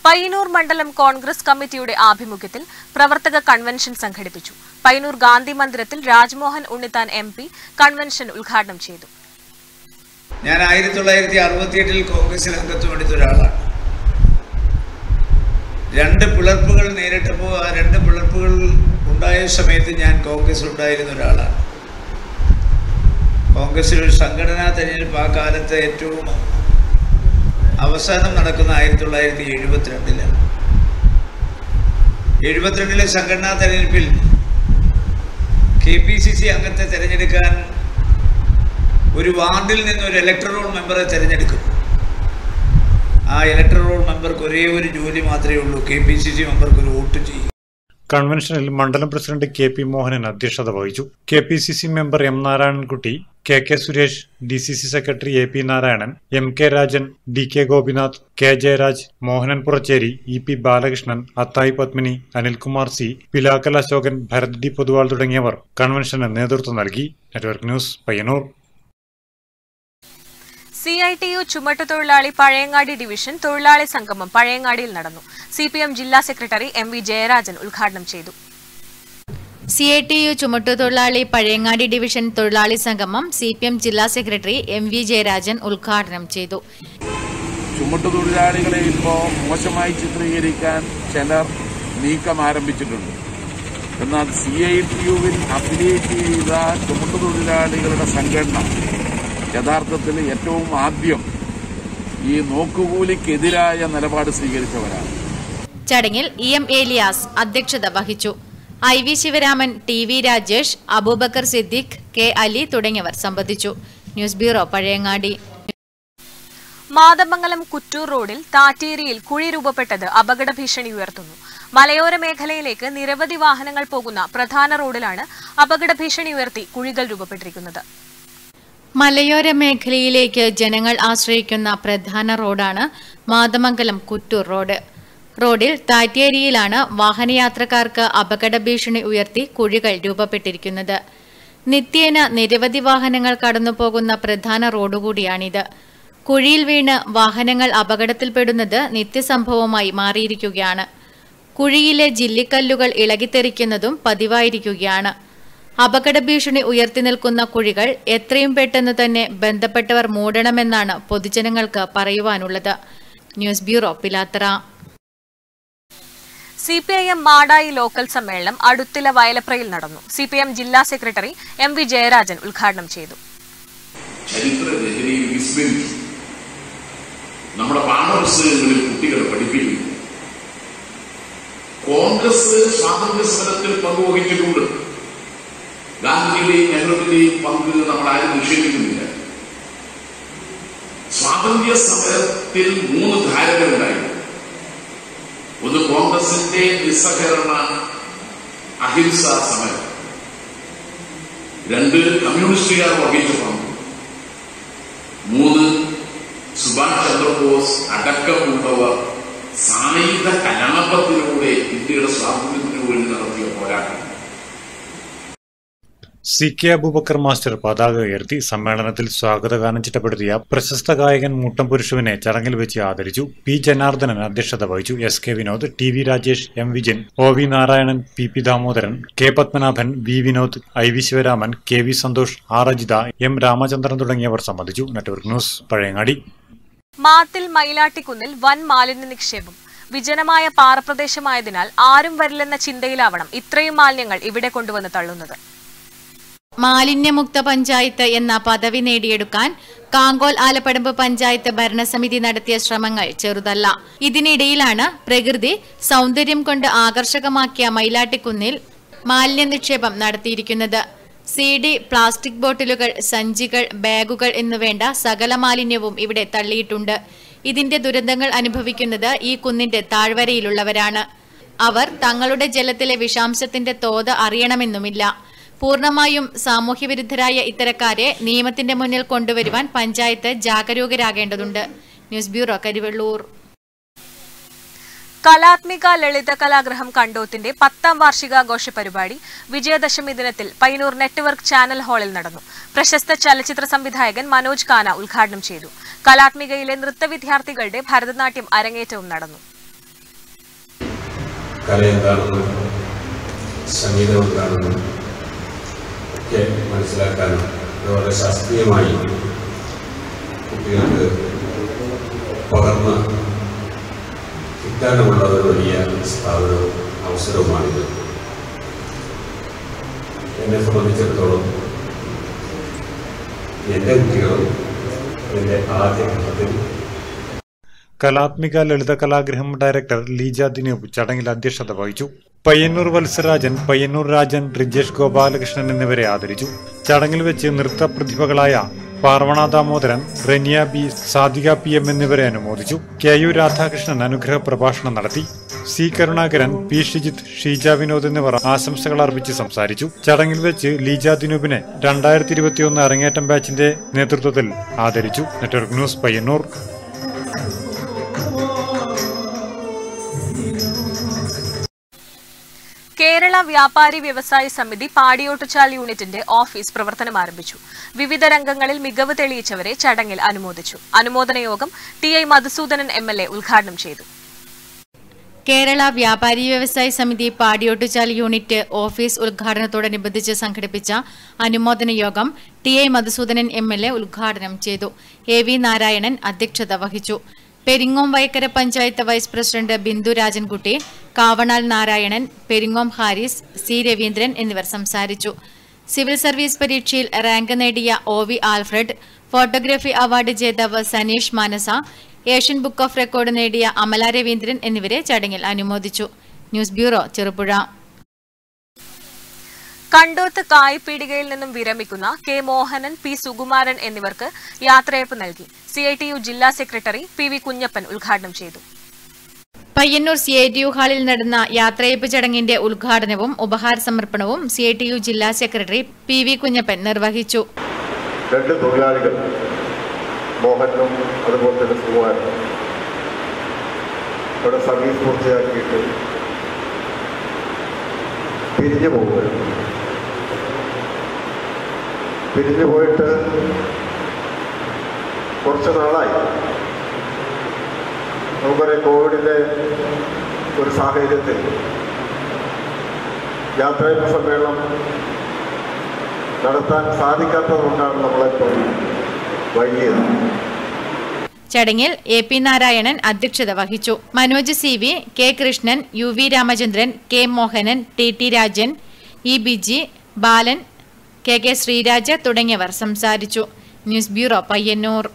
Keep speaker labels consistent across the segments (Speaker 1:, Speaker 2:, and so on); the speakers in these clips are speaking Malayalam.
Speaker 1: പയ്യന്നൂർ മണ്ഡലം കോൺഗ്രസ് കമ്മിറ്റിയുടെ ആഭിമുഖ്യത്തിൽ പ്രവർത്തക കൺവെൻഷൻ സംഘടിപ്പിച്ചു പയ്യന്നൂർ ഗാന്ധി മന്ദിരത്തിൽ Rajmohan Unnithan M P convention ഉദ്ഘാടനം ചെയ്തു
Speaker 2: ഞാൻ ആയിരത്തി തൊള്ളായിരത്തി അറുപത്തിയെട്ടിൽ കോൺഗ്രസിൽ അംഗത്വം എടുത്ത ഒരാളാണ് രണ്ട് പിളർപ്പുകൾ നേരിട്ടപ്പോൾ ആ രണ്ട് പിളർപ്പുകൾ ഉണ്ടായ സമയത്ത് ഞാൻ കോൺഗ്രസിൽ ഉണ്ടായിരുന്ന ഒരാളാണ് കോൺഗ്രസിൽ ഒരു സംഘടനാ തെരഞ്ഞെടുപ്പ് ആ കാലത്ത് ഏറ്റവും അവസാനം നടക്കുന്ന ആയിരത്തി തൊള്ളായിരത്തി എഴുപത്തിരണ്ടിലാണ് എഴുപത്തിരണ്ടിലെ സംഘടനാ തെരഞ്ഞെടുപ്പിൽ കെ പി സി സി അംഗത്തെ തിരഞ്ഞെടുക്കാൻ ഒരു വാർഡിൽ നിന്ന് ഒരു ഇലക്ട്രൽ മെമ്പറെ തിരഞ്ഞെടുക്കും ആ ഇലക്ട്രൽ മെമ്പർക്ക് ഒരേ ഒരു ജോലി മാത്രമേ ഉള്ളൂ കെ പി സി സി മെമ്പർക്ക് ഒരു വോട്ട് ചെയ്യും
Speaker 3: കൺവെൻഷനിൽ മണ്ഡലം പ്രസിഡന്റ് കെ പി മോഹനൻ അധ്യക്ഷത വഹിച്ചു K P C C member M Narayanankutty K K Suresh D C C secretary A P Narayanan M K Rajan D K Gopinath K Jayaraj Mohanan Purachery E P Balakrishnan Athayi Padmini Anilkumar C Pilakkal Ashokan Bharath D Poduval തുടങ്ങിയവർ കൺവെൻഷന് നേതൃത്വം നൽകി network news Payyanur
Speaker 1: C I T U ചുമട്ടുതൊഴിലാളി പഴയങ്ങാടി ഡിവിഷൻ തൊഴിലാളി സംഗമം പഴയങ്ങാടിയിൽ നടന്നു സി പി എം ജില്ലാ സെക്രട്ടറി എം വി ജയരാജൻ ഉദ്ഘാടനം ചെയ്തു
Speaker 4: സി ഐ ടി യു ചുമട്ടുതൊഴിലാളി പഴയങ്ങാടി ഡിവിഷൻ തൊഴിലാളി സംഗമം സി പി എം ജില്ലാ സെക്രട്ടറി എം വി ജയരാജൻ ഉദ്ഘാടനം ചെയ്തു
Speaker 5: ചുമട്ടുതൊഴിലാളികളെ ഇപ്പോൾ മോശമായി ചിത്രീകരിക്കാൻ ചിലർ നീക്കം ആരംഭിച്ചിട്ടുണ്ട് എന്നാൽ സി ഐ ടി യുവിൽ അഫിലിയേറ്റ് ചെയ്ത ചുമട്ടുതൊഴിലാളികളുടെ സംഘടന യഥാർത്ഥത്തിൽ ഏറ്റവും ആദ്യം ഈ നോക്കുകൂലിക്കെതിരായ നിലപാട് സ്വീകരിച്ചവരാണ്
Speaker 4: ചടങ്ങിൽ ഇ എം ഏലിയാസ് അധ്യക്ഷത വഹിച്ചു I V Sivaraman T V Rajesh Aboobacker Siddique K Ali തുടങ്ങിയവർ സംബന്ധിച്ചു ന്യൂസ് ബ്യൂറോ പഴയങ്ങാടി
Speaker 1: മാതമംഗലം കുറ്റൂർ റോഡിൽ താറ്റേരിയിൽ കുഴി രൂപപ്പെട്ടത് അപകട ഭീഷണി ഉയർത്തുന്നു മലയോര മേഖലയിലേക്ക് നിരവധി വാഹനങ്ങൾ പോകുന്ന പ്രധാന റോഡിലാണ് അപകട ഭീഷണി ഉയർത്തി കുഴികൾ രൂപപ്പെട്ടിരിക്കുന്നത്
Speaker 4: മലയോര മേഖലയിലേക്ക് ജനങ്ങൾ ആശ്രയിക്കുന്ന പ്രധാന റോഡാണ് മാതമംഗലം കുറ്റൂർ റോഡ് റോഡിൽ താറ്റേരിയിലാണ് വാഹനയാത്രക്കാർക്ക് അപകട ഭീഷണി ഉയർത്തി കുഴികൾ രൂപപ്പെട്ടിരിക്കുന്നത് നിത്യേന നിരവധി വാഹനങ്ങൾ കടന്നുപോകുന്ന പ്രധാന റോഡ് കൂടിയാണിത് കുഴിയിൽ വീണ് വാഹനങ്ങൾ അപകടത്തിൽപ്പെടുന്നത് നിത്യസംഭവമായി മാറിയിരിക്കുകയാണ് കുഴിയിലെ ജില്ലിക്കല്ലുകൾ ഇളകിത്തെറിക്കുന്നതും പതിവായിരിക്കുകയാണ് അപകട ഭീഷണി ഉയർത്തി നിൽക്കുന്ന കുഴികൾ എത്രയും പെട്ടെന്ന് തന്നെ ബന്ധപ്പെട്ടവർ മൂടണമെന്നാണ് പൊതുജനങ്ങൾക്ക് പറയുവാനുള്ളത് news bureau Pilathara
Speaker 1: C P I M Madayi local സമ്മേളനം അടുത്തില വയലപ്രയിൽ നടന്നു സി പി എം ജില്ലാ സെക്രട്ടറി എം വി ജയരാജൻ ഉദ്ഘാടനം ചെയ്തു
Speaker 6: ചരിത്ര രചനയിൽ വിസ്മരിച്ചു നമ്മുടെ പാഠപുസ്തകങ്ങളിൽ കുട്ടികളെ പഠിപ്പിക്കുന്നു കോൺഗ്രസ് സ്വാതന്ത്ര്യ സമരത്തിൽ പങ്കുവഹിച്ചിട്ടുണ്ട് ഗാന്ധിയുടെയും നെഹ്റുവിന്റെയും പങ്ക് നമ്മൾ ആരും നിഷേധിക്കുന്നില്ല സ്വാതന്ത്ര്യ സമരത്തിൽ മൂന്ന് ധാരകളുണ്ടായിരുന്നു ഒന്ന് കോൺഗ്രസിന്റെ നിസ്സഹകരണ അഹിംസാ സമരം രണ്ട് കമ്മ്യൂണിസ്റ്റുകാർ വഹിച്ച പങ്ക് മൂന്ന് സുഭാഷ് ചന്ദ്രബോസ് അടക്കമുള്ളവർ സായുധ കലാപത്തിലൂടെ ഇന്ത്യയുടെ സ്വാതന്ത്ര്യത്തിനു വേണ്ടി നടത്തിയ പോരാട്ടം
Speaker 3: സി കെ അബൂബക്കർ മാസ്റ്റർ പതാക ഉയർത്തി സമ്മേളനത്തിൽ സ്വാഗതഗാനം ചിട്ടപ്പെടുത്തിയ പ്രശസ്ത ഗായകൻ മുട്ടം പുരുഷുവിനെ ചടങ്ങിൽ വെച്ച് ആദരിച്ചു പി ജനാർദ്ദനൻ അധ്യക്ഷത വഹിച്ചു S K Vinod T V Rajesh M Vijayan O V Narayanan P P Damodaran K Padmanabhan V Vinod I V Sivaraman K V Santhosh R Ajitha M Ramachandran തുടങ്ങിയവർ സംബന്ധിച്ചു നെറ്റ്വർക്ക് ന്യൂസ് പഴയങ്ങാടി
Speaker 1: മാത്തിൽ മയിലാട്ടിക്കുന്നിൽ വൻ മാലിന്യ നിക്ഷേപം വിജനമായ പാറപ്രദേശമായതിനാൽ ആരും വരില്ലെന്ന ചിന്തയിലാവണം ഇത്രയും മാലിന്യങ്ങൾ ഇവിടെ കൊണ്ടുവന്ന് തള്ളുന്നത്
Speaker 4: മാലിന്യമുക്ത പഞ്ചായത്ത് എന്ന പദവി നേടിയെടുക്കാൻ കാങ്കോൽ ആലപ്പടമ്പ് പഞ്ചായത്ത് ഭരണസമിതി നടത്തിയ ശ്രമങ്ങൾ ചെറുതല്ല ഇതിനിടയിലാണ് പ്രകൃതി സൗന്ദര്യം കൊണ്ട് ആകർഷകമാക്കിയ മയിലാട്ടിക്കുന്നിൽ മാലിന്യ നിക്ഷേപം നടത്തിയിരിക്കുന്നത് സി ഡി പ്ലാസ്റ്റിക് ബോട്ടിലുകൾ സഞ്ചികൾ ബാഗുകൾ എന്നുവേണ്ട സകല മാലിന്യവും ഇവിടെ തള്ളിയിട്ടുണ്ട് ഇതിന്റെ ദുരന്തങ്ങൾ അനുഭവിക്കുന്നത് ഈ കുന്നിന്റെ താഴ്വരയിലുള്ളവരാണ് അവർ തങ്ങളുടെ ജലത്തിലെ വിഷാംശത്തിന്റെ തോത് അറിയണമെന്നുമില്ല പൂർണ്ണമായും സാമൂഹ്യവിരുദ്ധരായ ഇത്തരക്കാരെ നിയമത്തിന്റെ മുന്നിൽ കൊണ്ടുവരുവാൻ പഞ്ചായത്ത് ജാഗരൂകരാകേണ്ടതുണ്ട് ന്യൂസ് ബ്യൂറോ കരിവെള്ളൂർ
Speaker 1: കലാത്മിക ലളിത കലാഗ്രഹം കണ്ടോത്തിന്റെ പത്താം വാർഷികാഘോഷ പരിപാടി വിജയദശമി ദിനത്തിൽ പയ്യന്നൂർ നെറ്റ്വർക്ക് ചാനൽ ഹാളിൽ നടന്നു പ്രശസ്ത ചലച്ചിത്ര സംവിധായകൻ മനോജ് കാന ഉദ്ഘാടനം ചെയ്തു കലാത്മികയിലെ നൃത്ത വിദ്യാർത്ഥികളുടെ ഭരതനാട്യം അരങ്ങേറ്റവും നടന്നു
Speaker 7: കല എന്താണെന്നും സംഗീതം എന്താണെന്നും ഒക്കെ മനസ്സിലാക്കാനും അതുപോലെ ശാസ്ത്രീയമായി കുട്ടികൾക്ക് പകർന്ന് കിട്ടാനുമുള്ള ഒരു വലിയ സ്ഥാപനവും അവസരവുമാണിത് എന്നെ സംബന്ധിച്ചിടത്തോളം എൻ്റെ കുട്ടികളും എൻ്റെ ആദ്യ ഘട്ടത്തിൽ
Speaker 3: കലാത്മിക ലളിത കലാഗ്രഹം ഡയറക്ടർ ലീജ ദിനൂപ് ചടങ്ങിൽ അധ്യക്ഷത വഹിച്ചു പയ്യന്നൂർ വത്സരാജൻ പയ്യന്നൂർ രാജൻ റിജേഷ് ഗോപാലകൃഷ്ണൻ എന്നിവരെ ആദരിച്ചു ചടങ്ങിൽ വെച്ച് നൃത്ത പ്രതിഭകളായ Parvana Damodaran Reniya B Sadhika P M എന്നിവരെ അനുമോദിച്ചു കെ യു രാധാകൃഷ്ണൻ അനുഗ്രഹ പ്രഭാഷണം നടത്തി സി കരുണാകരൻ പി ഷിജിത്ത് ഷീജ വിനോദ് എന്നിവർ ആശംസകൾ അർപ്പിച്ച് സംസാരിച്ചു ചടങ്ങിൽ വെച്ച് ലീജ ദിനൂപിനെ രണ്ടായിരത്തി ഇരുപത്തിയൊന്ന് അരങ്ങേറ്റം ബാച്ചിന്റെ നേതൃത്വത്തിൽ ആദരിച്ചു നെറ്റ്വർക്ക് ന്യൂസ് പയ്യന്നൂർ
Speaker 1: കേരള വ്യാപാരി വ്യവസായി സമിതി പാടിയോട്ടുചാൽ യൂണിറ്റിന്റെ ഓഫീസ് പ്രവർത്തനം ആരംഭിച്ചു വിവിധ രംഗങ്ങളിൽ മികവ് തെളിയിച്ചവരെ ചടങ്ങിൽ അനുമോദിച്ചു അനുമോദന യോഗം T I Madhusudanan M L A ഉദ്ഘാടനം ചെയ്തു
Speaker 4: കേരള വ്യാപാരി വ്യവസായ സമിതി പാടിയോട്ടുചാൽ യൂണിറ്റ് ഓഫീസ് ഉദ്ഘാടനത്തോടനുബന്ധിച്ച് സംഘടിപ്പിച്ച അനുമോദന യോഗം T I Madhusudanan M L A ഉദ്ഘാടനം ചെയ്തു എ വി നാരായണൻ അധ്യക്ഷത വഹിച്ചു Peringome Vaikkara panchayat vice president Bindu Rajankutty Kavanal Narayanan Peringome Haris C Raveendran എന്നിവർ സംസാരിച്ചു സിവിൽ സർവീസ് പരീക്ഷയിൽ റാങ്ക് നേടിയ O V Alfred photography award ജേതാവ് Saneesh Manasa Asian book of record നേടിയ അമല രവീന്ദ്രൻ എന്നിവരെ ചടങ്ങിൽ അനുമോദിച്ചു ന്യൂസ് ബ്യൂറോ ചെറുപുഴ
Speaker 1: കണ്ടോത്ത് കായ്പീടികയിൽ നിന്നും വിരമിക്കുന്ന കെ മോഹനൻ പി സുകുമാരൻ എന്നിവർക്ക് യാത്രയപ്പ് നൽകി സി ഐ ടി യു ജില്ലാ സെക്രട്ടറി പി വി കുഞ്ഞപ്പൻ ഉദ്ഘാടനം ചെയ്തു
Speaker 4: Payyanur C I T U ഹാളിൽ നടന്ന യാത്രയപ്പ് ചടങ്ങിന്റെ ഉദ്ഘാടനവും ഉപഹാര സമർപ്പണവും സി ഐ ടി യു ജില്ലാ സെക്രട്ടറി പി വി കുഞ്ഞപ്പൻ നിർവഹിച്ചു
Speaker 8: രണ്ട് തൊഴിലാളികൾ മോഹനും അതുപോലെ തന്നെ സുകുമാരനും അവിടെ സർവീസ് പൂർത്തിയാക്കിയിട്ട് പിരിഞ്ഞു പോവുകയാണ് പിരിഞ്ഞു പോയിട്ട് കുറച്ച് നാളായി നമുക്കറിയാം കോവിഡിൻ്റെ ഒരു സാഹചര്യത്തിൽ യാത്രയപ്പ് സമ്മേളനം നടത്താൻ സാധിക്കാത്തതുകൊണ്ടാണ് നമ്മളിപ്പോൾ വൈകിയത്
Speaker 4: ചടങ്ങിൽ എ പി നാരായണൻ അധ്യക്ഷത വഹിച്ചു Manoj C V K Krishnan U V Ramachandran K Mohanan T T Rajan E B G Balan K K Sreeraja തുടങ്ങിയവർ സംസാരിച്ചു news bureau Payyanur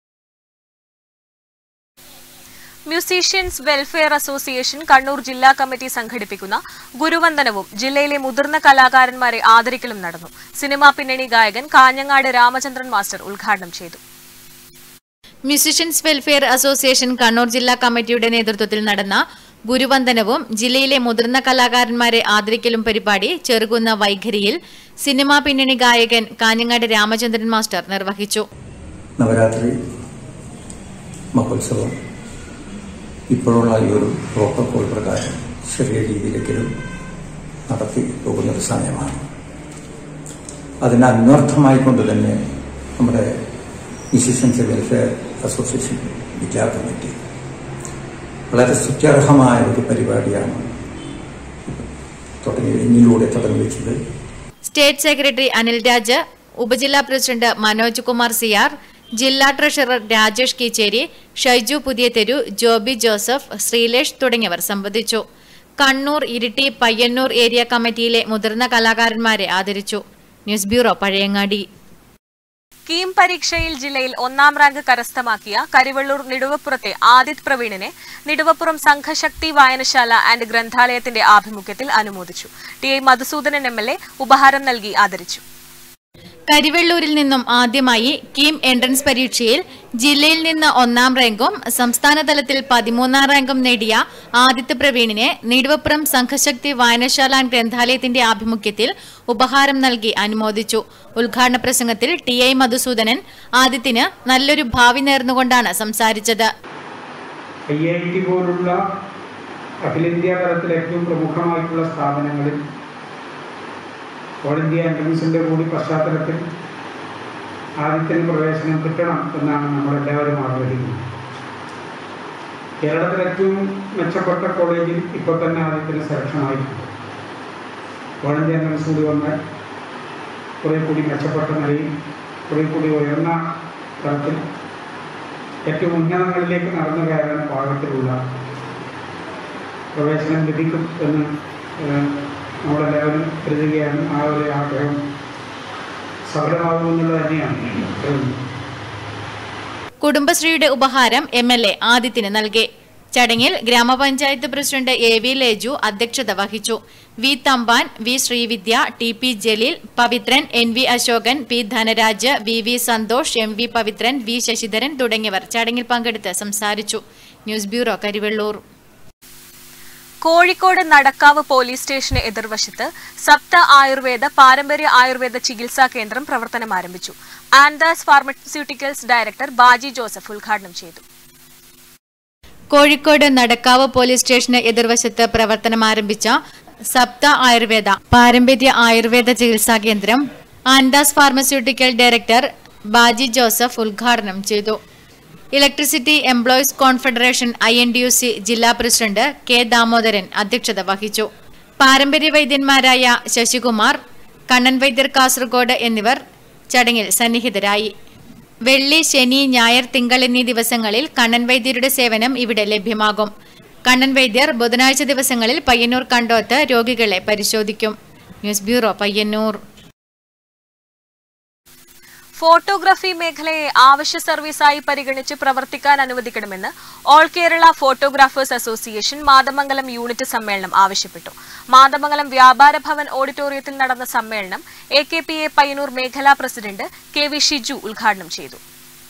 Speaker 1: musicians welfare association Kannur ജില്ലാ കമ്മിറ്റി സംഘടിപ്പിക്കുന്ന ഗുരുവന്ദനവും ജില്ലയിലെ മുതിർന്ന കലാകാരന്മാരെ ആദരിക്കലും നടന്നു സിനിമാ പിന്നണി ഗായകൻ കാഞ്ഞങ്ങാട് രാമചന്ദ്രൻ മാസ്റ്റർ ഉദ്ഘാടനം ചെയ്തു
Speaker 4: മ്യൂസിഷ്യൻസ് വെൽഫെയർ അസോസിയേഷൻ കണ്ണൂർ ജില്ലാ കമ്മിറ്റിയുടെ നേതൃത്വത്തിൽ നടന്ന ഗുരുവന്ദനവും ജില്ലയിലെ മുതിർന്ന കലാകാരന്മാരെ ആദരിക്കലും പരിപാടി ചെറുകുന്ന വൈഖരിയിൽ സിനിമാ പിന്നണി ഗായകൻ കാഞ്ഞങ്ങാട് രാമചന്ദ്രൻ മാസ്റ്റർ നിർവഹിച്ചു
Speaker 9: നവരാത്രി മഹോത്സവം ഇപ്പോഴുള്ള ഈ ഒരു പ്രോട്ടോകോൾ പ്രകാരം ചെറിയ രീതിയിലെങ്കിലും നടത്തി പോകുന്നൊരു സമയമാണ് അതിന് അന്വർത്ഥമായിക്കൊണ്ട് തന്നെ നമ്മുടെ മ്യൂസിഷ്യൻസ് വെൽഫെയർ അസോസിയേഷൻ ജില്ലാ കമ്മിറ്റി വളരെ സ്തുത്യർഹമായ ഒരു പരിപാടിയാണ് തുടങ്ങി ഇന്നിലൂടെ തുടങ്ങി വെച്ചത്
Speaker 4: സ്റ്റേറ്റ് സെക്രട്ടറി അനിൽ രാജ് ഉപജില്ലാ പ്രസിഡന്റ് മനോജ് കുമാർ സിയാർ ജില്ലാ ട്രഷറർ രാജേഷ് കീച്ചേരി ഷൈജു പുതിയതെരു ജോബി ജോസഫ് ശ്രീലേഷ് തുടങ്ങിയവർ സംബന്ധിച്ചു കണ്ണൂർ ഇരിട്ടി പയ്യന്നൂർ ഏരിയ കമ്മിറ്റിയിലെ മുതിർന്ന കലാകാരന്മാരെ ആദരിച്ചു ന്യൂസ് ബ്യൂറോ പഴയങ്ങാടി
Speaker 1: കീം പരീക്ഷയിൽ ജില്ലയിൽ ഒന്നാം റാങ്ക് കരസ്ഥമാക്കിയ കരിവള്ളൂർ നിടുവപ്പുറത്തെ ആദിത് പ്രവീണിനെ നിടുവപ്പുറം സംഘശക്തി വായനശാല ആൻഡ് ഗ്രന്ഥാലയത്തിന്റെ ആഭിമുഖ്യത്തിൽ അനുമോദിച്ചു T I Madhusudanan M L A ഉപഹാരം നൽകി ആദരിച്ചു
Speaker 4: കരിവെള്ളൂരിൽ നിന്നും ആദ്യമായി കീം എൻട്രൻസ് പരീക്ഷയിൽ ജില്ലയിൽ നിന്ന് ഒന്നാം റാങ്കും സംസ്ഥാന തലത്തിൽ പതിമൂന്നാം റാങ്കും നേടിയ ആദിത്യ പ്രവീണിനെ നീടുവപ്പുറം സംഘശക്തി വായനശാല ആൻഡ് ഗ്രന്ഥാലയത്തിന്റെ ആഭിമുഖ്യത്തിൽ ഉപഹാരം നൽകി അനുമോദിച്ചു ഉദ്ഘാടന പ്രസംഗത്തിൽ ടി ഐ മധുസൂദനൻ ആദിത്യന് നല്ലൊരു ഭാവി നേർന്നുകൊണ്ടാണ് സംസാരിച്ചത്
Speaker 10: ഐ ഐ ടി പോലുള്ള അഖിലേന്ത്യാ തലത്തിൽ ഏറ്റവും പ്രമുഖമായിട്ടുള്ള സ്ഥാപനങ്ങളിൽ ഓൾ ഇന്ത്യ എൻട്രൻസിൻ്റെ കൂടി പശ്ചാത്തലത്തിൽ ആദ്യത്തിന് പ്രവേശനം കിട്ടണം എന്നാണ് നമ്മളെല്ലാവരും ആഗ്രഹിക്കുന്നത് കേരളത്തിലെ ഏറ്റവും മെച്ചപ്പെട്ട കോളേജിൽ ഇപ്പോൾ തന്നെ ആദ്യത്തിന് സെലക്ഷൻ ആയിട്ടുണ്ട് വോളണ്ടിയർ നഴ്സ് കൂടി വന്നാൽ കുറേ കൂടി മെച്ചപ്പെട്ട നിലയിൽ കുറേ കൂടി ഉയർന്ന തലത്തിൽ ഏറ്റവും ഉന്നതങ്ങളിലേക്ക് നടന്നു കയറാൻ പാകത്തിലുള്ള പ്രവേശനം ലഭിക്കും എന്ന് ഏഹ്, നമ്മളെല്ലാവരും കരുതുകയാണ് ആ ഒരു ആഗ്രഹം സഫലമാകുമെന്നുള്ളത് തന്നെയാണ് കരുതുന്നത്
Speaker 4: കുടുംബശ്രീയുടെ ഉപഹാരം എം എൽ എ ആദിത്യന് നൽകി ചടങ്ങിൽ ഗ്രാമപഞ്ചായത്ത് പ്രസിഡന്റ് എ വി ലേജു അധ്യക്ഷത വഹിച്ചു V Thampan V Sreevidya T P Jaleel Pavithran N V Asokan P Dhanaraj V V Santhosh M V Pavithran V Sasidharan തുടങ്ങിയവർ ചടങ്ങിൽ പങ്കെടുത്ത് സംസാരിച്ചു news bureau Karivellur
Speaker 1: Kozhikode Nadakkavu police സ്റ്റേഷന് എതിർവശത്ത് സപ്ത ആയുർവേദ പാരമ്പര്യ ആയുർവേദ ചികിത്സാ കേന്ദ്രം പ്രവർത്തനം ആരംഭിച്ചു Andas pharmaceuticals director Baji Joseph ഉദ്ഘാടനം ചെയ്തു
Speaker 4: കോഴിക്കോട് നടക്കാവ് പോലീസ് സ്റ്റേഷന് എതിർവശത്ത് പ്രവർത്തനം ആരംഭിച്ച സപ്ത ആയുർവേദ പാരമ്പര്യ ആയുർവേദ ചികിത്സാ കേന്ദ്രം Andas pharmaceutical director Baji Joseph ഉദ്ഘാടനം ചെയ്തു electricity employees confederation I N D U C ജില്ലാ പ്രസിഡന്റ് കെ ദാമോദരൻ അധ്യക്ഷത വഹിച്ചു പാരമ്പര്യ വൈദ്യന്മാരായ ശശികുമാർ കണ്ണൻ വൈദ്യർ കാസർഗോഡ് എന്നിവർ ചടങ്ങിൽ സന്നിഹിതരായി വെള്ളി ശനി ഞായർ തിങ്കൾ എന്നീ ദിവസങ്ങളിൽ കണ്ണൻ വൈദ്യരുടെ സേവനം ഇവിടെ ലഭ്യമാകും കണ്ണൻ വൈദ്യർ ബുധനാഴ്ച ദിവസങ്ങളിൽ പയ്യന്നൂർ കണ്ടോത്ത് രോഗികളെ പരിശോധിക്കും ന്യൂസ് ബ്യൂറോ പയ്യന്നൂർ
Speaker 1: ഫോട്ടോഗ്രാഫി മേഖലയെ ആവശ്യ സർവീസായി പരിഗണിച്ച് പ്രവർത്തിക്കാൻ അനുവദിക്കണമെന്ന് all Kerala photographers association Mathamangalam unit സമ്മേളനം ആവശ്യപ്പെട്ടു മാതമംഗലം വ്യാപാര ഭവൻ ഓഡിറ്റോറിയത്തിൽ നടന്ന സമ്മേളനം A K P A Payyanur മേഖലാ പ്രസിഡന്റ് കെ വി ഷിജു ഉദ്ഘാടനം ചെയ്തു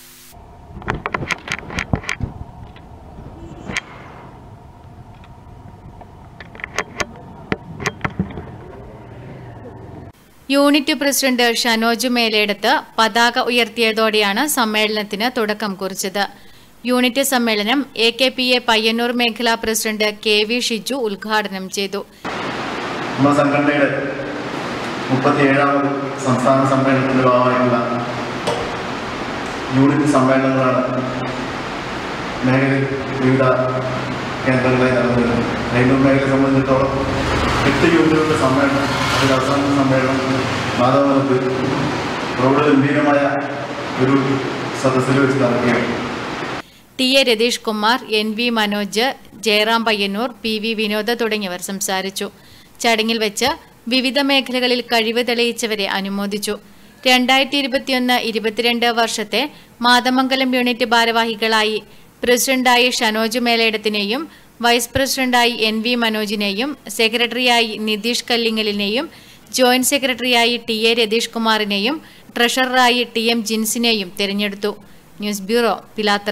Speaker 4: യൂണിറ്റ് പ്രസിഡന്റ് ഷനോജ് മേലെടുത്ത് പതാക ഉയർത്തിയതോടെയാണ് സമ്മേളനത്തിന് തുടക്കം കുറിച്ചത് യൂണിറ്റ് സമ്മേളനം A K P A Payyanur മേഖലാ പ്രസിഡന്റ് കെ വി ഷിജു ഉദ്ഘാടനം ചെയ്തു
Speaker 11: നമ്മുടെ സംഘടനയുടെ മുപ്പത്തിയേഴാമത് സംസ്ഥാന സമ്മേളനത്തിന്റെ ഭാഗമായിട്ടുള്ള യൂണിറ്റ് സമ്മേളനങ്ങളാണ് മേഖലയിൽ വിവിധ കേന്ദ്രങ്ങളായി നടന്നിരുന്നത് ഹൈന്ദവ മേഖലയെ സംബന്ധിച്ചിടത്തോളം എട്ട് യൂണിറ്റുകളുടെ സമ്മേളനം അതിൽ അവസാന സമ്മേളനം മാധവനത്ത് പ്രൗഢ ഗംഭീരമായ ഒരു സദസ്സിൽ വെച്ച് നടക്കുകയാണ്
Speaker 4: T A Ratheesh Kumar N V Manoj Jayaram Payyanur P V Vinoda തുടങ്ങിയവർ സംസാരിച്ചു ചടങ്ങിൽ വെച്ച് വിവിധ മേഖലകളിൽ കഴിവ് തെളിയിച്ചവരെ അനുമോദിച്ചു രണ്ടായിരത്തി ഇരുപത്തിയൊന്ന് ഇരുപത്തിരണ്ട് വർഷത്തെ മാതമംഗലം യൂണിറ്റ് ഭാരവാഹികളായി പ്രസിഡന്റായി ഷനോജ് മേലേടത്തിനെയും വൈസ് പ്രസിഡന്റായി എൻ വി മനോജിനെയും സെക്രട്ടറിയായി നിതീഷ് കല്ലിങ്ങലിനെയും ജോയിന്റ് സെക്രട്ടറിയായി ടി എ രതീഷ് കുമാറിനെയും ട്രഷററായി ടി എം ജിൻസിനെയും തിരഞ്ഞെടുത്തു news bureau Pilathra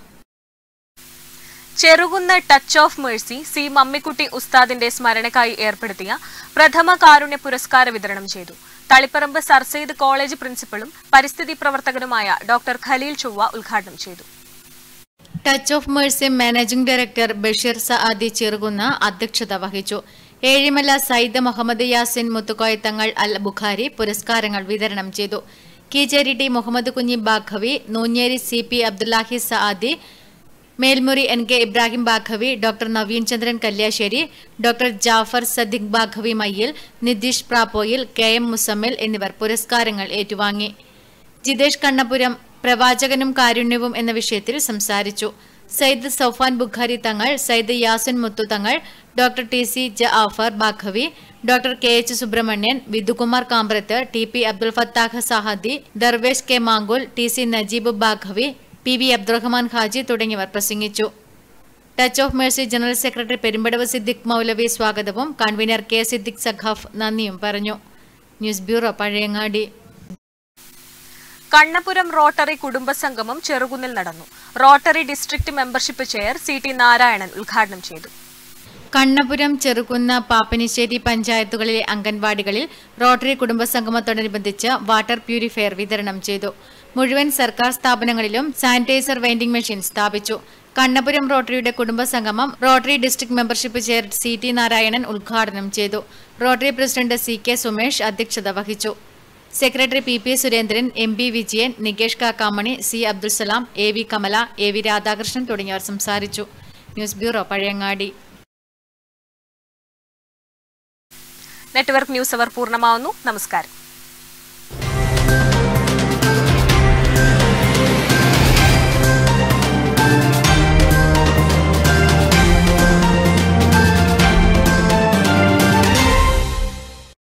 Speaker 1: Cherukunnu touch of mercy C Mammikutty ഉസ്താദിന്റെ സ്മരണക്കായി ഏർപ്പെടുത്തിയ പ്രഥമ കാരുണ്യ പുരസ്കാര വിതരണം ചെയ്തു തളിപ്പറമ്പ് സർ സെയ്ദ് കോളേജ് പ്രിൻസിപ്പലും പരിസ്ഥിതി പ്രവർത്തകനുമായ ഡോക്ടർ ഖലീൽ ചൊവ്വ ഉദ്ഘാടനം ചെയ്തു
Speaker 4: touch of mercy managing director Basheer Saadi Cherukunna അധ്യക്ഷത വഹിച്ചു ഏഴിമല സയ്യിദ് മുഹമ്മദ് യാസിൻ മുത്തുക്കോയത്തങ്ങൾ അൽ ബുഖാരി പുരസ്കാരങ്ങൾ വിതരണം ചെയ്തു Keecheri T Muhammed Kunhi Baqavi Noonjeri C P Abdullahi Saadi Melmuri N K Ibrahim Baqavi doctor Naveen Chandran Kalliasseri doctor Jafar Sadiq Baqavi Mayyil Nitheesh Prappoyil K M Muzammil എന്നിവർ പുരസ്കാരങ്ങൾ ഏറ്റുവാങ്ങി ജിതേഷ് കണ്ണപുരം പ്രവാചകനും കാരുണ്യവും എന്ന വിഷയത്തിൽ സംസാരിച്ചു സയ്യിദ് സൗഫാൻ ബുഖാരി തങ്ങൾ Sayyid Yasin Muthu Thangal doctor T C Jafar Baqavi doctor K H Subrahmanyan Vidhukumar Kambrath T P Abdul Fathah Sahadi Darvesh K Mankul T C Najeeb Baqavi P V Abdurahman Haji തുടങ്ങിയവർ പ്രസംഗിച്ചു touch of mercy general secretary Perumbadavu Siddique Moulavi സ്വാഗതവും കൺവീനർ കെ സിദ്ദിഖ് സഖാഫ് നന്ദിയും പറഞ്ഞു news bureau Pazhayangadi
Speaker 1: Kannapuram rotary കുടുംബസംഗമം ചെറുകുന്നിൽ നടന്നു rotary district membership chair C T Narayanan ഉദ്ഘാടനം ചെയ്തു
Speaker 4: കണ്ണപുരം ചെറുകുന്ന പാപ്പനിശ്ശേരി പഞ്ചായത്തുകളിലെ അംഗൻവാടികളിൽ റോട്ടറി കുടുംബസംഗമത്തോടനുബന്ധിച്ച് വാട്ടർ പ്യൂരിഫയർ വിതരണം ചെയ്തു മുഴുവൻ സർക്കാർ സ്ഥാപനങ്ങളിലും സാനിറ്റൈസർ വെൻഡിംഗ് മെഷീൻ സ്ഥാപിച്ചു കണ്ണപുരം റോട്ടറിയുടെ കുടുംബസംഗമം rotary district membership chair C T Narayanan ഉദ്ഘാടനം ചെയ്തു rotary president C K Sumesh അധ്യക്ഷത വഹിച്ചു secretary P P Surendran M P Vijayan Nikesh Kakkamani C Abdulsalam A V Kamala A V Radhakrishnan തുടങ്ങിയവർ സംസാരിച്ചു news bureau Pazhayangadi
Speaker 1: network news അവർ പൂർണ്ണമാവുന്നു നമസ്കാരം